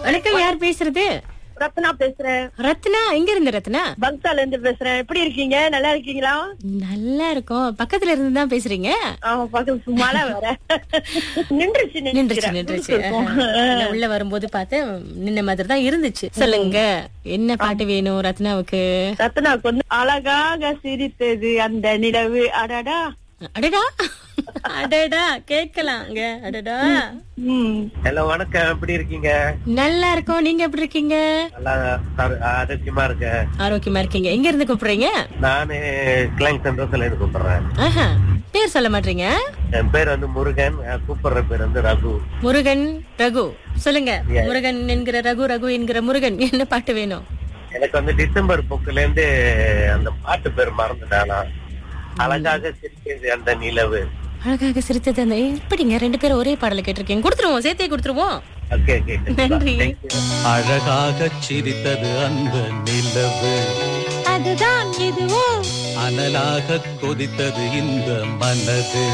வணக்கம் யார் பேசுறது ரத்னா பேசுறேன் ரத்னா எங்க இருந்து ரத்னா பங்சால இருந்து பேசுறேன் எப்படி இருக்கீங்க நல்லா இருக்கீங்களா நல்லா இருக்கும் பக்கத்துல இருந்து தான் பேசுறீங்க ஆமா பக்கத்து சும்மால வர நின்றுச்சு நின்றுச்சு நின்றுச்சு நான் உள்ள வரும்போது பார்த்தேன் நின்ன மாதிரி தான் இருந்துச்சு சொல்லுங்க என்ன பாட்டு வேணும் ரத்னாவுக்கு ரத்னாவுக்கு வந்து அழகாக சிரித்தது அந்த நிலவு அடடா அடடா அடடா கேட்கலாங்க அடடா ம் ஹலோ வணக்கம் எப்படி இருக்கீங்க நல்லா இருக்கோம் நீங்க எப்படி இருக்கீங்க நல்லா ஆர- ஆரோக்கியமா இருக்க ஆரோக்கியமா இருக்கீங்க எங்க இருந்து கூப்பிடுறீங்க நானு கிளாங் சந்தோஷத்துல இருந்து கூப்பிடுறேன் ஆஹா பேர் சொல்ல மாட்டீங்க என் பேர் வந்து முருகன் அஹ் கூப்பிடுற பேர் வந்து ரகு முருகன் ரகு சொல்லுங்க முருகன் என்கிற ரகு ரகு என்கிற முருகன் என்ன பாட்டு வேணும் எனக்கு வந்து டிசம்பர் புக்குல இருந்து அந்த பாட்டு பேர் மறந்துட்டானா அழகாக சிரிக்கிறது அந்த நிலவு அழகாக சிரித்தது அந்த எப்படிங்க ரெண்டு பேரும் ஒரே பாடல கேட்டிருக்கீங்க கொடுத்துருவோம் சேர்த்தே கொடுத்துருவோம் ஓகே ஓகே நன்றி அழகாக சிரித்தது அந்த நிலவு அதுதான் இதுவோ அனலாக கொதித்தது இந்த மனது